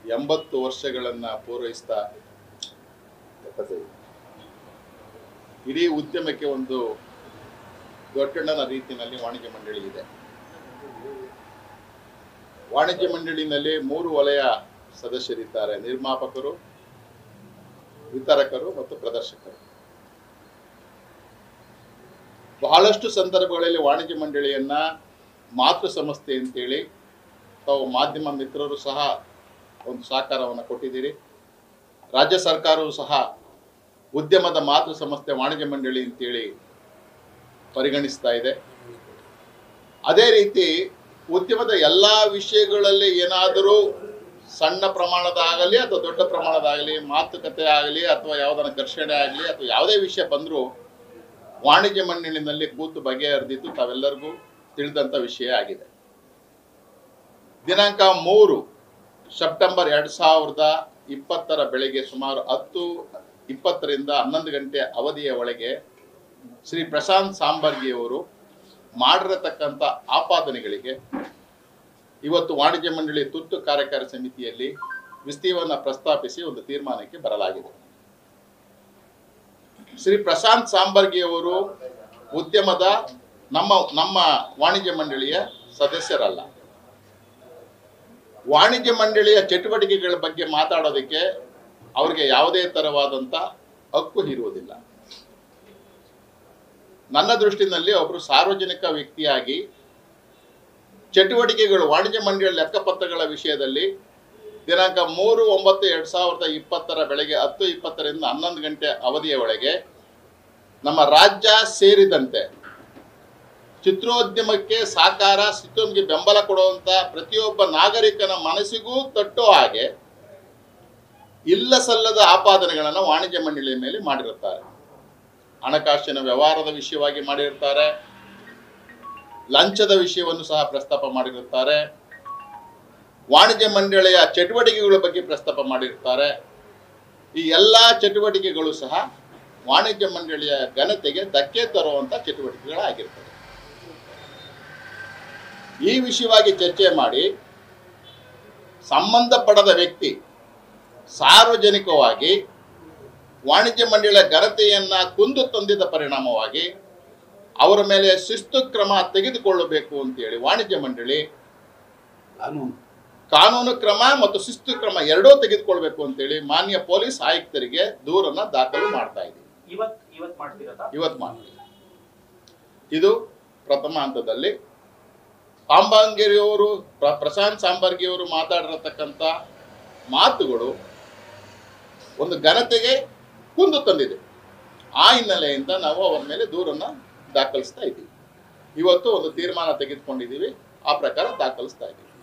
ಎಂಬತ್ತು ವರ್ಷಗಳನ್ನು ಪೂರೈಸ್ತಾ ಎಪ್ಪತ್ತೈದು. ಇಡೀ ಉದ್ಯಮಕ್ಕೆ ಒಂದು ದೊಡ್ಡಣ್ಣನ ರೀತಿಯಲ್ಲಿ ವಾಣಿಜ್ಯ ಮಂಡಳಿ ಇದೆ ವಾಣಿಜ್ಯ ಮಂಡಳಿನಲ್ಲಿ ಮೂರು ವಲಯ ಸದಸ್ಯರಿದ್ದಾರೆ ನಿರ್ಮಾಪಕರು ವಿತರಕರು ಮತ್ತು ಪ್ರದರ್ಶಕರು ಬಹಳಷ್ಟು ಸಂದರ್ಭಗಳಲ್ಲಿ ವಾಣಿಜ್ಯ ಮಂಡಳಿಯನ್ನ ಮಾತೃ ಸಂಸ್ಥೆ ಅಂತೇಳಿ ತಾವು ಮಾಧ್ಯಮ ಮಿತ್ರರು ಸಹ ಒಂದು ಸಹಕಾರವನ್ನು ಕೊಟ್ಟಿದ್ದೀರಿ ರಾಜ್ಯ ಸರ್ಕಾರವು ಸಹ ಉದ್ಯಮದ ಮಾತೃ ಸಂಸ್ಥೆ ವಾಣಿಜ್ಯ ಮಂಡಳಿ ಅಂತೇಳಿ ಪರಿಗಣಿಸ್ತಾ ಇದೆ ಅದೇ ರೀತಿ ಉದ್ಯಮದ ಎಲ್ಲ ವಿಷಯಗಳಲ್ಲಿ ಏನಾದರೂ ಸಣ್ಣ ಪ್ರಮಾಣದ ಆಗಲಿ ಅಥವಾ ದೊಡ್ಡ ಪ್ರಮಾಣದಾಗಲಿ ಮಾತುಕತೆ ಆಗಲಿ ಅಥವಾ ಯಾವುದನ್ನ ಘರ್ಷಣೆ ಆಗಲಿ ಅಥವಾ ಯಾವುದೇ ವಿಷಯ ಬಂದರೂ ವಾಣಿಜ್ಯ ಮಂಡಳಿನಲ್ಲಿ ಕೂತು ಬಗೆಹರಿದಿದ್ದು ತಾವೆಲ್ಲರಿಗೂ ತಿಳಿದಂಥ ವಿಷಯ ಆಗಿದೆ ದಿನಾಂಕ ಮೂರು ಸೆಪ್ಟೆಂಬರ್ ಎರಡು ಸಾವಿರದ ಇಪ್ಪತ್ತರ ಬೆಳಗ್ಗೆ ಸುಮಾರು ಹತ್ತು ಇಪ್ಪತ್ತರಿಂದ ಹನ್ನೊಂದು ಗಂಟೆ ಅವಧಿಯ ಒಳಗೆ ಶ್ರೀ ಪ್ರಶಾಂತ್ ಸಾಂಬರ್ಗಿಯವರು ಮಾಡಿರತಕ್ಕಂಥ ಆಪಾದನೆಗಳಿಗೆ ಇವತ್ತು ವಾಣಿಜ್ಯ ಮಂಡಳಿ ತುರ್ತು ಕಾರ್ಯಕಾರಿ ಸಮಿತಿಯಲ್ಲಿ ವಿಸ್ತೀವನ್ನ ಪ್ರಸ್ತಾಪಿಸಿ ಒಂದು ತೀರ್ಮಾನಕ್ಕೆ ಬರಲಾಗಿದೆ ಶ್ರೀ ಪ್ರಶಾಂತ್ ಸಾಂಬರ್ಗಿಯವರು ಉದ್ಯಮದ ನಮ್ಮ ನಮ್ಮ ವಾಣಿಜ್ಯ ಮಂಡಳಿಯ ಸದಸ್ಯರಲ್ಲ ವಾಣಿಜ್ಯ ಮಂಡಳಿಯ ಚಟುವಟಿಕೆಗಳ ಬಗ್ಗೆ ಮಾತಾಡೋದಕ್ಕೆ ಅವರಿಗೆ ಯಾವುದೇ ತರವಾದಂಥ ಹಕ್ಕು ಇರುವುದಿಲ್ಲ ನನ್ನ ದೃಷ್ಟಿನಲ್ಲಿ ಒಬ್ಬರು ಸಾರ್ವಜನಿಕ ವ್ಯಕ್ತಿಯಾಗಿ ಚಟುವಟಿಕೆಗಳು ವಾಣಿಜ್ಯ ಮಂಡಳಿಯ ಲೆಕ್ಕಪತ್ರಗಳ ವಿಷಯದಲ್ಲಿ ದಿನಾಂಕ ಮೂರು ಒಂಬತ್ತು ಎರಡು ಸಾವಿರದ ಇಪ್ಪತ್ತರ ಬೆಳಗ್ಗೆ ಹತ್ತು ಇಪ್ಪತ್ತರಿಂದ ಹನ್ನೊಂದು ಗಂಟೆ ಅವಧಿಯ ಒಳಗೆ ನಮ್ಮ ರಾಜ್ಯ ಸೇರಿದಂತೆ ಚಿತ್ರೋದ್ಯಮಕ್ಕೆ ಸಾಕಾರ ಚಿತ್ರೋದ್ಯಮಕ್ಕೆ ಬೆಂಬಲ ಕೊಡುವಂತ ಪ್ರತಿಯೊಬ್ಬ ನಾಗರಿಕನ ಮನಸ್ಸಿಗೂ ತಟ್ಟೋ ಹಾಗೆ ಇಲ್ಲ ಸಲ್ಲದ ಆಪಾದನೆಗಳನ್ನು ವಾಣಿಜ್ಯ ಮಂಡಳಿಯ ಮೇಲೆ ಮಾಡಿರುತ್ತಾರೆ ಹಣಕಾಸಿನ ವ್ಯವಹಾರದ ವಿಷಯವಾಗಿ ಮಾಡಿರುತ್ತಾರೆ ಲಂಚದ ವಿಷಯವನ್ನು ಸಹ ಪ್ರಸ್ತಾಪ ಮಾಡಿರುತ್ತಾರೆ ವಾಣಿಜ್ಯ ಮಂಡಳಿಯ ಚಟುವಟಿಕೆಗಳ ಬಗ್ಗೆ ಪ್ರಸ್ತಾಪ ಮಾಡಿರ್ತಾರೆ ಈ ಎಲ್ಲ ಚಟುವಟಿಕೆಗಳು ಸಹ ವಾಣಿಜ್ಯ ಮಂಡಳಿಯ ಘನತೆಗೆ ಧಕ್ಕೆ ತರುವಂತ ಚಟುವಟಿಕೆಗಳಾಗಿರ್ತವೆ ಈ ವಿಷಯವಾಗಿ ಚರ್ಚೆ ಮಾಡಿ ಸಂಬಂಧಪಡದ ವ್ಯಕ್ತಿ ಸಾರ್ವಜನಿಕವಾಗಿ ವಾಣಿಜ್ಯ ಮಂಡಳಿಯ ಘನತೆಯನ್ನ ಕುಂದು ತಂದಿದ ಪರಿಣಾಮವಾಗಿ ಅವರ ಮೇಲೆ ಶಿಸ್ತು ಕ್ರಮ ತೆಗೆದುಕೊಳ್ಳಬೇಕು ಅಂತೇಳಿ ವಾಣಿಜ್ಯ ಮಂಡಳಿ ಕಾನೂನು ಕಾನೂನು ಕ್ರಮ ಮತ್ತು ಶಿಸ್ತು ಕ್ರಮ ಎರಡೂ ತೆಗೆದುಕೊಳ್ಬೇಕು ಅಂತೇಳಿ ಮಾನ್ಯ ಪೊಲೀಸ್ ಆಯುಕ್ತರಿಗೆ ದೂರನ್ನ ದಾಖಲು ಮಾಡ್ತಾ ಇದ್ದೀವಿ ಇವತ್ ಇವತ್ ಮಾಡ್ತಿರೋದಾ ಇವತ್ತು ಮಾಡ್ತೀವಿ ಇದು ಪ್ರಥಮ ಹಂತದಲ್ಲಿ ಸಾಂಬಾಂಗಿರಿಯವರು ಪ್ರ- ಪ್ರಶಾಂತ್ ಸಾಂಬರ್ಗಿಯವರು ಮಾತಾಡಿರತಕ್ಕಂಥ ಮಾತುಗಳು ಒಂದು ಘನತೆಗೆ ಕುಂದು ತಂದಿದೆ ಆ ಹಿನ್ನೆಲೆಯಿಂದ ನಾವು ಅವರ ಮೇಲೆ ದೂರನ್ನ ದಾಖಲಿಸ್ತಾ ಇದ್ದೀವಿ ಇವತ್ತು ಒಂದು ತೀರ್ಮಾನ ತೆಗೆದುಕೊಂಡಿದ್ದೀವಿ ಆ ಪ್ರಕಾರ ದಾಖಲಿಸ್ತಾ ಇದ್ದೀವಿ